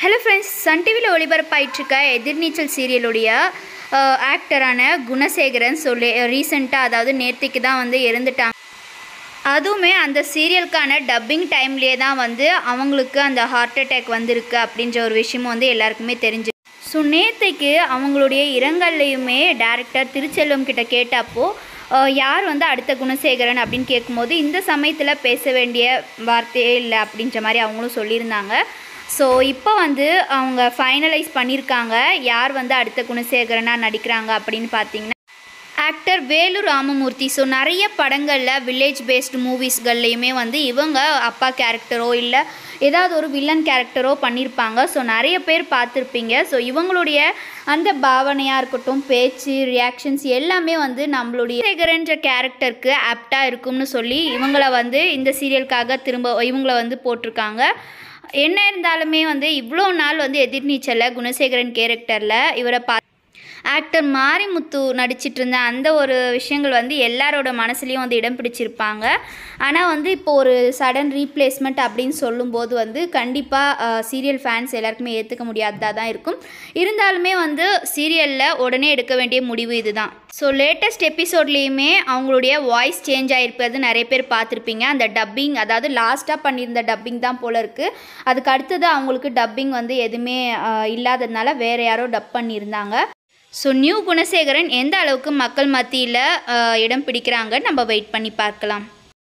hello friends Sun டிவியில் ஒளிபரப்பாயிட்டிருக்க எதிர்நீச்சல் சீரியலுடைய ஆக்டரான குணசேகரன் சொல்லி ரீசெண்டாக அதாவது நேற்றுக்கு தான் வந்து இறந்துட்டாங்க அதுவுமே அந்த சீரியலுக்கான டப்பிங் டைம்லேயே தான் வந்து அவங்களுக்கு அந்த ஹார்ட் அட்டாக் வந்திருக்கு அப்படின்ற ஒரு விஷயமும் வந்து எல்லாருக்குமே தெரிஞ்சு ஸோ நேற்றுக்கு அவங்களுடைய இரங்கல்லையுமே டேரக்டர் திருச்செல்வம் கிட்ட கேட்டப்போ அஹ், யார் வந்து அடுத்த குணசேகரன் அப்படின்னு கேட்கும்போது இந்த சமயத்தில் பேச வேண்டிய வார்த்தையே இல்லை அப்படின்ற மாதிரி அவங்களும் சொல்லியிருந்தாங்க ஸோ இப்போ வந்து அவங்க ஃபைனலைஸ் பண்ணியிருக்காங்க யார் வந்து அடுத்த குணசேகரனாக நடிக்கிறாங்க அப்படின்னு பார்த்தீங்கன்னா ஆக்டர் வேலு ராமமூர்த்தி ஸோ நிறைய படங்களில் வில்லேஜ் பேஸ்டு மூவிஸ்கள்லையுமே வந்து இவங்க அப்பா கேரக்டரோ இல்லை ஏதாவது ஒரு வில்லன் கேரக்டரோ பண்ணியிருப்பாங்க ஸோ நிறைய பேர் பார்த்துருப்பீங்க ஸோ இவங்களுடைய அந்த பாவனையாக இருக்கட்டும் பேச்சு ரியாக்ஷன்ஸ் எல்லாமே வந்து நம்மளுடைய சேகரன்ற கேரக்டருக்கு ஆப்டாக இருக்கும்னு சொல்லி இவங்கள வந்து இந்த சீரியலுக்காக திரும்ப இவங்கள வந்து போட்டிருக்காங்க என்ன இருந்தாலுமே வந்து இவ்வளோ நாள் வந்து எதிர்நீச்சலில் குணசேகரன் கேரக்டரில் இவரை பா ஆக்டர் மாரிமுத்து நடிச்சிட்டு இருந்த அந்த ஒரு விஷயங்கள் வந்து எல்லாரோட மனசுலேயும் வந்து இடம் பிடிச்சிருப்பாங்க ஆனால் வந்து இப்போ ஒரு சடன் ரீப்ளேஸ்மெண்ட் அப்படின்னு சொல்லும்போது வந்து கண்டிப்பாக சீரியல் ஃபேன்ஸ் எல்லாருக்குமே ஏற்றுக்க முடியாததாக தான் இருக்கும் இருந்தாலுமே வந்து சீரியலில் உடனே எடுக்க வேண்டிய முடிவு இதுதான் ஸோ லேட்டஸ்ட் எபிசோட்லேயுமே அவங்களுடைய வாய்ஸ் சேஞ்ச் ஆகிருப்பது நிறைய பேர் பார்த்துருப்பீங்க அந்த டப்பிங் அதாவது லாஸ்ட்டாக பண்ணியிருந்த டப்பிங் தான் போல இருக்குது அதுக்கு அடுத்தது அவங்களுக்கு டப்பிங் வந்து எதுவுமே ஆஹ், இல்லாததுனால வேறு யாரோ டப் பண்ணியிருந்தாங்க ஸோ நியூ குணசேகரன் எந்த அளவுக்கு மக்கள் மத்தியில் இடம் பிடிக்கிறாங்க நம்ம வெயிட் பண்ணி பார்க்கலாம்